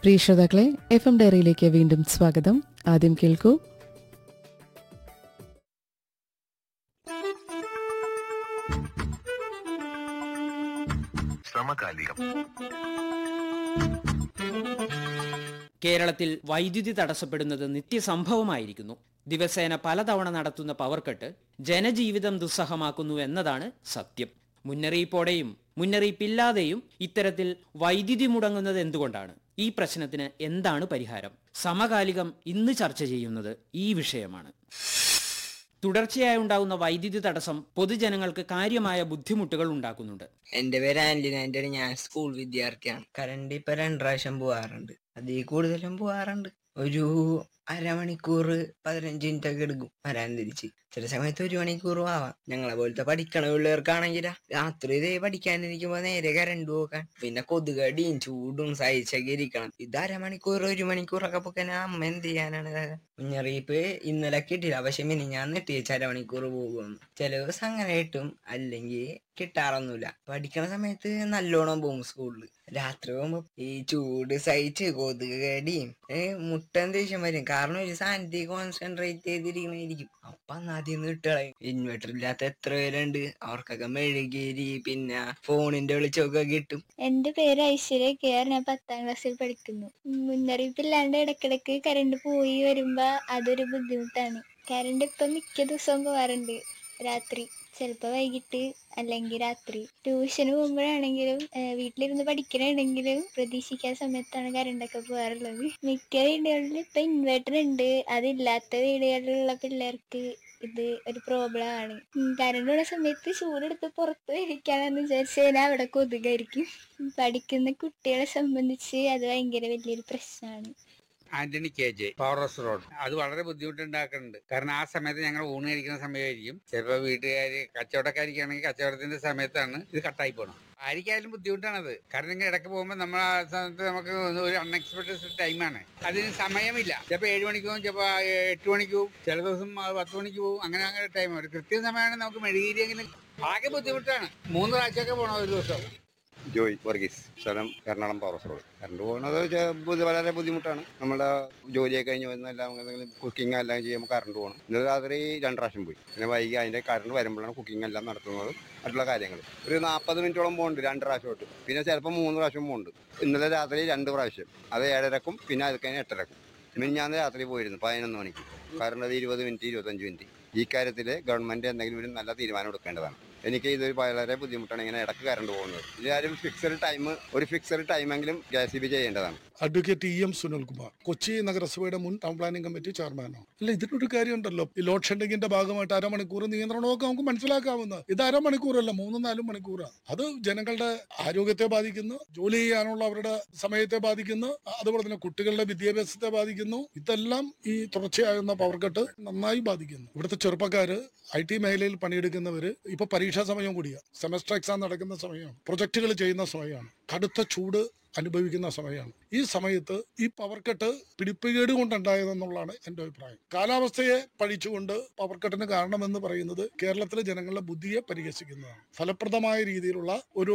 പ്രിയ ശ്രോതാക്കളെ F M ഡയറിയിലേക്ക് വീണ്ടും സ്വാഗതം ആദ്യം കേൾക്കൂ സമകാലികം കേരളത്തിൽ വൈദ്യുതി തടസ്സപ്പെടുന്നത് നിത്യസംഭവമായിരിക്കുന്നു ദിവസേന പലതവണ നടത്തുന്ന പവർ കട്ട് ജനജീവിതം ദുസ്സഹമാക്കുന്നു എന്നതാണ് സത്യം മുന്നറിയിപ്പോടെയും മുന്നറിയിപ്പില്ലാതെയും ഇത്തരത്തിൽ വൈദ്യുതി മുടങ്ങുന്നത് എന്തുകൊണ്ടാണ് ഈ പ്രശ്നത്തിന് എന്താണ് പരിഹാരം സമകാലികം ഇന്ന് ചർച്ച ചെയ്യുന്നത് ഈ വിഷയമാണ് തുടർച്ചയായി ഉണ്ടാകുന്ന വൈദ്യുതി തടസ്സം പൊതുജനങ്ങൾക്ക് കാര്യമായ ബുദ്ധിമുട്ടുകൾ ഉണ്ടാക്കുന്നുണ്ട് എന്റെ പേര് ആന്റണി ആന്റണി ഞാൻ സ്കൂൾ വിദ്യാർത്ഥിയാണ് കറണ്ട് ഇപ്പൊ രണ്ട് പ്രാവശ്യം പോവാറുണ്ട് അതിൽ കൂടുതലും പോവാറുണ്ട് ഒരു അരമണിക്കൂർ പതിനഞ്ച് മിനിറ്റ് ഒക്കെ എടുക്കും വരാൻ തിരിച്ച് ചില സമയത്ത് ഒരു മണിക്കൂറും ആവാം ഞങ്ങളെ പോലത്തെ പഠിക്കണ പിള്ളേർക്കാണെങ്കിൽ രാത്രി ഇതേ പഠിക്കാനിരിക്കുമ്പോ നേരെ കരണ്ട് പോക്കാൻ പിന്നെ കൊതുകടിയും ചൂടും സഹിച്ചൊക്കെ ഇരിക്കണം ഇത് അരമണിക്കൂർ ഒരു മണിക്കൂറൊക്കെ പോക്കാൻ അമ്മ എന്ത് ചെയ്യാനാണ് മുന്നറിയിപ്പ് ഇന്നലെ കിട്ടില്ല പക്ഷെ മിനി ഞാൻ നെട്ടിയച്ച അരമണിക്കൂർ പോകുമെന്ന് ചില ദിവസം അങ്ങനെ കിട്ടും അല്ലെങ്കിൽ കിട്ടാറൊന്നുമില്ല പഠിക്കണ സമയത്ത് നല്ലോണം പോകും സ്കൂളിൽ രാത്രി പോകുമ്പോ ഈ ചൂട് സഹിച്ച് കൊതുക് കടിയും ഏ മുട്ടൻ ദേഷ്യം വരും കാരണം ഒരു സാധനത്തിൽ കോൺസെൻട്രേറ്റ് ചെയ്തിരിക്കണായിരിക്കും അപ്പൊ ആദ്യം കിട്ടളയും ഇൻവെർട്ടർ ഇല്ലാത്ത എത്ര പേരുണ്ട് അവർക്കൊക്കെ മെഴുകേരി പിന്നെ ഫോണിന്റെ വെളിച്ചമൊക്കെ കിട്ടും എന്റെ പേര് ഐശ്വര്യ കെ ആർ ഞാൻ പത്താം ക്ലാസ്സിൽ പഠിക്കുന്നു മുന്നറിയിപ്പില്ലാണ്ട് ഇടക്കിടക്ക് കറണ്ട് പോയി വരുമ്പോ അതൊരു ബുദ്ധിമുട്ടാണ് കറണ്ട് ഇപ്പൊ മിക്ക ദിവസവും പോവാറുണ്ട് രാത്രി ചിലപ്പോ വൈകിട്ട് അല്ലെങ്കിൽ രാത്രി ട്യൂഷന് പോകുമ്പോഴാണെങ്കിലും ഏഹ് വീട്ടിലിരുന്ന് പഠിക്കണമെങ്കിലും പ്രതീക്ഷിക്കാത്ത സമയത്താണ് കറണ്ടൊക്കെ പോകാറുള്ളത് മിക്ക വീടുകളിൽ ഇപ്പൊ ഇൻവെർട്ടർ ഉണ്ട് അതില്ലാത്ത വീടുകളിലുള്ള പിള്ളേർക്ക് ഇത് ഒരു പ്രോബ്ലം ആണ് കറണ്ട് ഉള്ള സമയത്ത് ചൂടെടുത്ത് പുറത്ത് ഇരിക്കാമെന്ന് വിചാരിച്ചു കഴിഞ്ഞാൽ അവിടെ കൊതുകായിരിക്കും പഠിക്കുന്ന കുട്ടികളെ സംബന്ധിച്ച് അത് ഭയങ്കര വലിയൊരു പ്രശ്നമാണ് Antony K J power house road അത് വളരെ ബുദ്ധിമുട്ടുണ്ടാക്കുന്നുണ്ട് കാരണം ആ സമയത്ത് ഞങ്ങൾ ഊണ് കഴിക്കുന്ന സമയമായിരിക്കും ചിലപ്പോൾ വീട്ടുകാർ കച്ചവടക്കാരിക്കാണെങ്കിൽ കച്ചവടത്തിന്റെ സമയത്താണ് ഇത് കട്ടായി പോകണം ആർക്കായാലും ബുദ്ധിമുട്ടാണത് കാരണം ഇങ്ങനെ ഇടയ്ക്ക് പോകുമ്പോൾ നമ്മൾ ആ സമയത്ത് നമുക്ക് ഒരു അൺഎക്സ്പെക്ടഡ് ടൈമാണ് അതിന് സമയമില്ല ചിലപ്പോൾ ഏഴ് മണിക്ക് പോകും ചിലപ്പോൾ എട്ട് മണിക്ക് പോകും ചില ദിവസം ആ പത്ത് മണിക്ക് പോകും അങ്ങനെ അങ്ങനെ ടൈം ഒരു കൃത്യ സമയമാണ് നമുക്ക് മെഴുകിരിയെങ്കിലും ആകെ ബുദ്ധിമുട്ടാണ് മൂന്ന് പ്രാവശ്യമൊക്കെ പോകണം ഒരു ദിവസം ജോയ് വർഗീസ് സ്ഥലം എറണാകുളം പവർ റോഡ് കറണ്ട് പോകുന്നത് ചെ- ബുദ്ധി- വളരെ ബുദ്ധിമുട്ടാണ് നമ്മുടെ ജോലിയൊക്കെ കഴിഞ്ഞ് വന്നെല്ലാം എന്തെങ്കിലും കുക്കിംഗ് എല്ലാം ചെയ്യുമ്പോൾ കറണ്ട് പോകണം ഇന്നലെ രാത്രി രണ്ട് പ്രാവശ്യം പോയി പിന്നെ വൈകി അതിൻ്റെ കറണ്ട് വരുമ്പോഴാണ് കുക്കിംഗ് എല്ലാം നടത്തുന്നത് മറ്റുള്ള കാര്യങ്ങൾ ഒരു നാൽപ്പത് മിനിറ്റോളം പോകുന്നുണ്ട് രണ്ട് പ്രാവശ്യമായിട്ട് പിന്നെ ചിലപ്പോൾ മൂന്ന് പ്രാവശ്യം പോകുന്നുണ്ട് ഇന്നലെ രാത്രി രണ്ട് പ്രാവശ്യം അത് ഏഴരക്കും പിന്നെ അത് കഴിഞ്ഞ് എട്ടരക്കും മിനിഞ്ഞാന്ന് രാത്രി പോയിരുന്നു പതിനൊന്ന് മണിക്ക് കാരണം അത് ഇരുപത് മിനിറ്റ് ഇരുപത്തഞ്ച് മിനിറ്റ് ഈ കാര്യത്തിൽ ഗവൺമെൻറ് എന്തെങ്കിലും ഒരു നല്ല തീരുമാനം എടുക്കേണ്ടതാണ് എനിക്ക് ഇത് വളരെ ബുദ്ധിമുട്ടാണ് ഇങ്ങനെ ഇടക്ക് കറണ്ട് പോകുന്നത് ഇതാരും ഫിക്സഡ് ടൈം ഒരു ഫിക്സഡ് ടൈമെങ്കിലും കെ എസ് ബി ചെയ്യേണ്ടതാണ് advocate E M Sunilkumar Kochi നഗരസഭയുടെ മുൻ ടൗൺ പ്ലാനിംഗ് കമ്മിറ്റി ചെയർമാനോ അല്ല ഇതിനൊരു കാര്യമുണ്ടല്ലോ ഈ ലോഡ് ഷെഡിങ്ങിന്റെ ഭാഗമായിട്ട് അരമണിക്കൂർ നിയന്ത്രണമൊക്കെ നമുക്ക് മനസ്സിലാക്കാവുന്ന ഇത് അരമണിക്കൂറല്ല മൂന്നും നാലും മണിക്കൂറാണ് അത് ജനങ്ങളുടെ ആരോഗ്യത്തെ ബാധിക്കുന്നു ജോലി ചെയ്യാനുള്ള അവരുടെ സമയത്തെ ബാധിക്കുന്നു അതുപോലെ തന്നെ കുട്ടികളുടെ വിദ്യാഭ്യാസത്തെ ബാധിക്കുന്നു ഇതെല്ലാം ഈ തുടർച്ചയാകുന്ന പവർ കട്ട് നന്നായി ബാധിക്കുന്നു ഇവിടുത്തെ ചെറുപ്പക്കാര് ഐ ടി മേഖലയിൽ പണിയെടുക്കുന്നവര് ഇപ്പൊ പരീക്ഷാ സമയം കൂടിയാണ് സെമസ്റ്റർ എക്സാം നടക്കുന്ന സമയമാണ് പ്രൊജക്ടുകൾ ചെയ്യുന്ന സമയമാണ് കടുത്ത ചൂട് അനുഭവിക്കുന്ന സമയമാണ് ഈ സമയത്ത് ഈ പവർ കട്ട് പിടിപ്പുകേട് കൊണ്ടുണ്ടായതെന്നുള്ളതാണ് എൻ്റെ അഭിപ്രായം കാലാവസ്ഥയെ പഴിച്ചുകൊണ്ട് പവർ കട്ടിന് കാരണമെന്ന് പറയുന്നത് കേരളത്തിലെ ജനങ്ങളുടെ ബുദ്ധിയെ പരിഹസിക്കുന്നതാണ് ഫലപ്രദമായ രീതിയിലുള്ള ഒരു